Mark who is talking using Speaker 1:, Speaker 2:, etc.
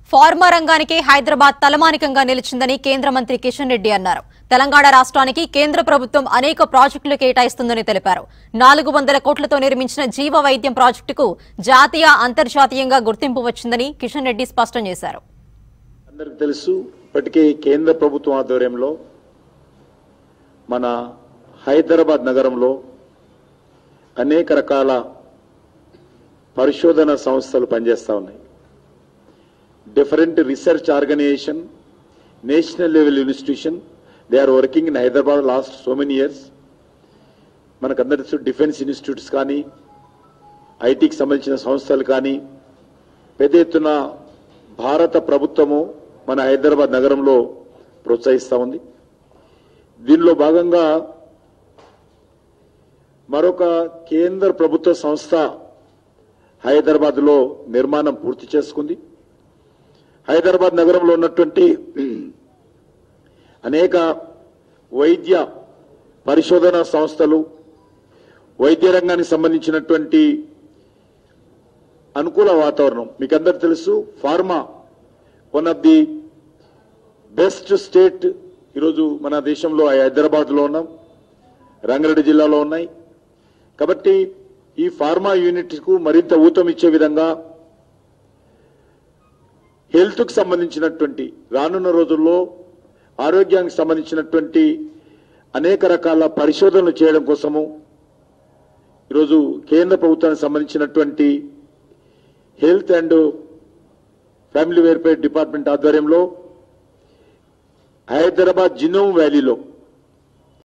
Speaker 1: pharma రంగానికి హైదరాబాద్ తలమానికంగా నిలిచిందని కేంద్ర మంత్రి కిషన్ రెడ్డి అన్నారు తెలంగాణ రాష్ట్రానికి కేంద్ర ప్రభుత్వం అనేక ప్రాజెక్టులు కేటాయిస్తుందని తెలిపారు నాలుగు వందల కోట్లతో నిర్మించిన జీవ వైద్యం ప్రాజెక్టుకు జాతీయ అంతర్జాతీయంగా గుర్తింపు వచ్చిందని కిషన్ రెడ్డి స్పష్టం చేశారు
Speaker 2: అందరికి తెలుసు ఇప్పటికే కేంద్ర ప్రభుత్వం ఆధ్వర్యంలో మన హైదరాబాద్ నగరంలో అనేక రకాల పరిశోధన సంస్థలు పనిచేస్తూ ఉన్నాయి different research organization national level institution they are working in Hyderabad last so many years మనకందరి తెలుసు డిఫెన్స్ ఇన్స్టిట్యూట్స్ కానీ ఐటీకి సంబంధించిన సంస్థలు కానీ పెద్ద ఎత్తున భారత ప్రభుత్వము మన హైదరాబాద్ నగరంలో ప్రోత్సహిస్తూ ఉంది దీనిలో భాగంగా మరొక కేంద్ర ప్రభుత్వ సంస్థ హైదరాబాద్లో నిర్మాణం పూర్తి చేసుకుంది హైదరాబాద్ నగరంలో ఉన్నటువంటి అనేక వైద్య పరిశోధన సంస్థలు వైద్య రంగానికి సంబంధించినటువంటి అనుకూల వాతావరణం మీకు అందరు తెలుసు pharma one of the best state ఈరోజు మన దేశంలో హైదరాబాద్ లో ఉన్నాం రంగారెడ్డి జిల్లాలో ఉన్నాయి కాబట్టి ఈ ఫార్మా యూనిట్ కు మరింత ఊతం ఇచ్చే విధంగా హెల్త్ కు సంబంధించినటువంటి రానున్న రోజుల్లో ఆరోగ్యానికి సంబంధించినటువంటి అనేక రకాల పరిశోధనలు చేయడం కోసము ఈరోజు కేంద్ర ప్రభుత్వానికి సంబంధించినటువంటి health and family welfare department ఆధ్వర్యంలో హైదరాబాద్ జినోమ్ వ్యాలీలో